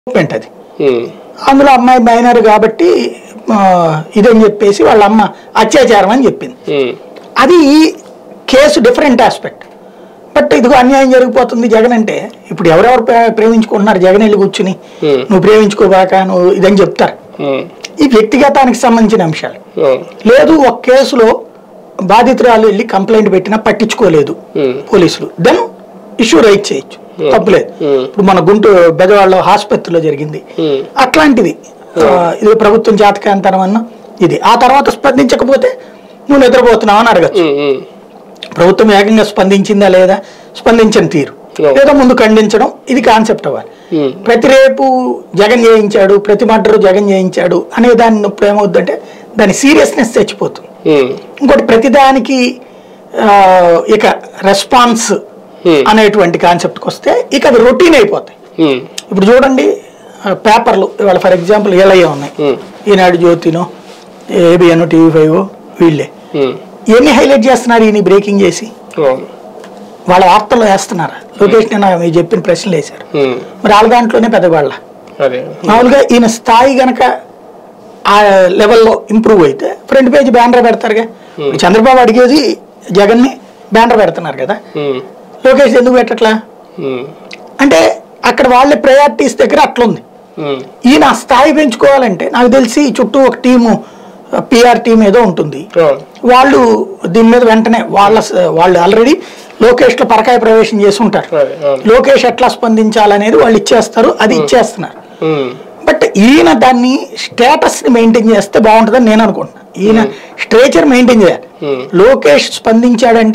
Statement అది ఉమ్, అందులో అమ్మాయి మైనర్ కాబట్టి ఆ, ఇదని చెప్పేసి వాళ్ళ అమ్మ అత్యాచారం అని చెప్పింది ఉమ్, అది ఈ కేసు డిఫరెంట్ ఆస్పెక్ట్ బట్ ఇదిగో అన్యాయం జరిగిపోతుంది జగన్ అంటే ఇప్పుడు ఎవరెవరు ప్రే- ప్రేమించుకుంటున్నారు జగన్ వెళ్ళి కూర్చుని Hmm. నువ్వు ప్రేమించుకోబాక నువ్వు ఇదని చెప్తారు ఉమ్, ఈ వ్యక్తిగతానికి సంబంధించిన అంశాలు ఉమ్, లేదు ఒక కేసులో బాధితురాలు వెళ్ళి కంప్లైంట్ పెట్టినా పట్టించుకోలేదు ఉమ్, పోలీసులు దెన్ ఇష్యూ రైట్ చేయొచ్చు తప్పులేదు Hmm. ఇప్పుడు మన గుంటూరు బెదవాళ్ళ ఆసుపత్రిలో జరిగింది ఉమ్, అట్లాంటిది ఆ, ఇది ప్రభుత్వం జాతకాంతరం అన్న ఇది ఆ తర్వాత స్పందించకపోతే నువ్వు నిద్రపోతున్నావు అని అడగచ్చు ఉమ్, ఉమ్, ప్రభుత్వం ఏకంగా స్పందించిందా లేదా స్పందించని తీరు Yeah. లేదా ముందు ఖండించడం ఇది కాన్సెప్ట్ అవ్వాలి ఉమ్, ప్రతి రేపు జగన్ చేయించాడు ప్రతి మర్డరు జగన్ చేయించాడు అనే దాన్ని ఇప్పుడు ఏమవుద్దంటే దాని సీరియస్నెస్ చచ్చిపోతుంది ఉమ్, ఇంకోటి ప్రతిదానికి ఆ, ఇక రెస్పాన్స్ Hmm. అనేటువంటి కాన్సెప్ట్కి వస్తే ఇక అది రొటీన్ అయిపోతాయి ఉమ్, ఇప్పుడు చూడండి ఆ, పేపర్లు ఇవాళ ఫర్ ఎగ్జాంపుల్ ఏలయ్య ఉన్నాయి ఉమ్, ఈనాడు జ్యోతినో ఏబిఎన్ టీవీ ఫైవ్ వీళ్ళే ఉమ్, ఎన్ని హైలైట్ చేస్తున్నారు ఈయన బ్రేకింగ్ చేసి అవును. వాళ్ళ వార్తల్లో వేస్తున్నారా లోకేష్ నేను మీరు చెప్పిన ప్రశ్నలు వేశారు ఉమ్, మరి వాళ్ళ దాంట్లోనే పెద్దవాళ్ళ అదే మామూలుగా ఈయన స్థాయి గనక ఆ లెవెల్లో ఇంప్రూవ్ అయితే ఫ్రంట్ పేజ్ బ్యానర్ పెడతారుగా ఇప్పుడు చంద్రబాబు అడిగేది జగన్ని బ్యానర్ పెడుతున్నారు కదా ఉమ్, లోకేష్ ఎందుకు పెట్టట్లా ఉమ్, అంటే అక్కడ వాళ్ళ ప్రయారిటీస్ దగ్గర అట్లుంది ఉమ్, ఈయన ఆ స్థాయి పెంచుకోవాలంటే నాకు తెలిసి చుట్టూ ఒక టీము పిఆర్ టీం ఏదో ఉంటుంది అవును. వాళ్ళు దీని మీద వెంటనే వాళ్ళ స- వాళ్ళు ఆల్రెడీ లోకేష్లో పరకాయ ప్రవేశం చేసి ఉంటారు అదే అవును. లోకేష్ ఎట్లా స్పందించాలనేది వాళ్ళు ఇచ్చేస్తారు అది ఇచ్చేస్తున్నారు ఉమ్, బట్ ఈయన దాన్ని స్టేటస్ ని మెయింటైన్ చేస్తే బాగుంటుందని నేను అనుకుంటున్నాను ఈయన స్ట్రేచర్ మెయింటైన్ చేయాలి Hmm. లోకేష్ స్పందించాడంటే